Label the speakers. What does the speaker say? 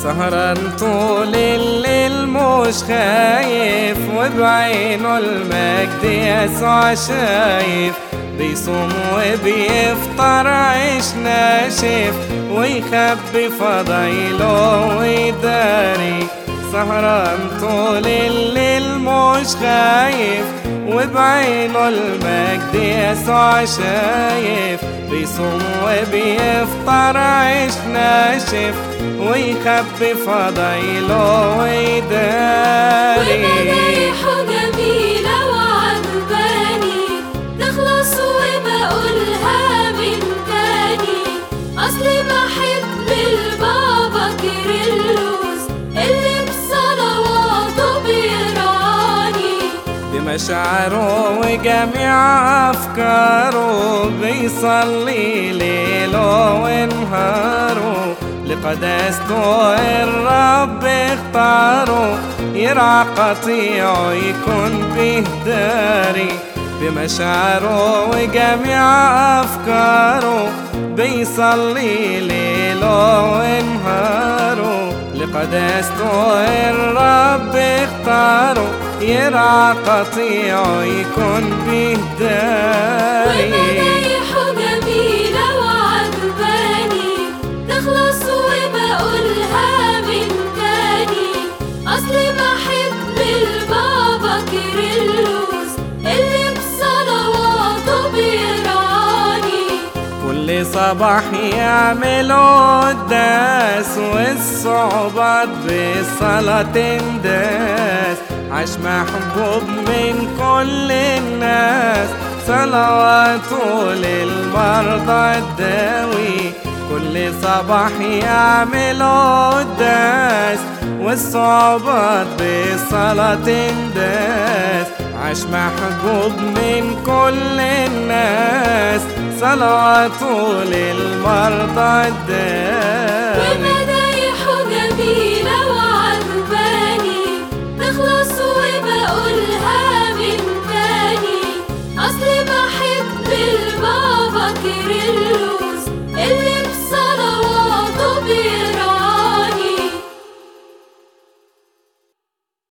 Speaker 1: سهران طول الليل مش خايف وبعينه المجد يسوع شايف بيصوم وبيفطر عيش ناشف ويخبي فضايله ويداري سهران طول الليل مش خايف وبعينه المجد يسوع شايف بيصوم وبيفطر عيش ناشف ويخبي فضايله ويداري
Speaker 2: ومدايحه جميلة وعجباني تخلص وبقولها من تاني أصلي بحب البابا كيرلس اللي بصلواته بيرعاني
Speaker 1: بمشاعره وجميع أفكاره بيصلي ليله ونهاره لقداسته الرب اختاره يرعى قطيعه يكون به داري بمشاعره وجميع أفكاره بيصلي ليله ونهاره لقداسته الرب اختاره يرعى قطيعه يكون به داري
Speaker 2: ومدايحه جميلة وعجباني تخلص وبقولها من تاني أصلي بحب البابا كيرلس اللي بصلواته بيرعاني
Speaker 1: كل صباح يعملوا قداس والصعوبات بالصلاة تنداس عاش محبوب من كل الناس صلواته للمرضى الداوي كل صباح يعملوا قداس والصعوبات بالصلاة تنداس عاش محبوب من كل الناس صلواته للمرضى الداس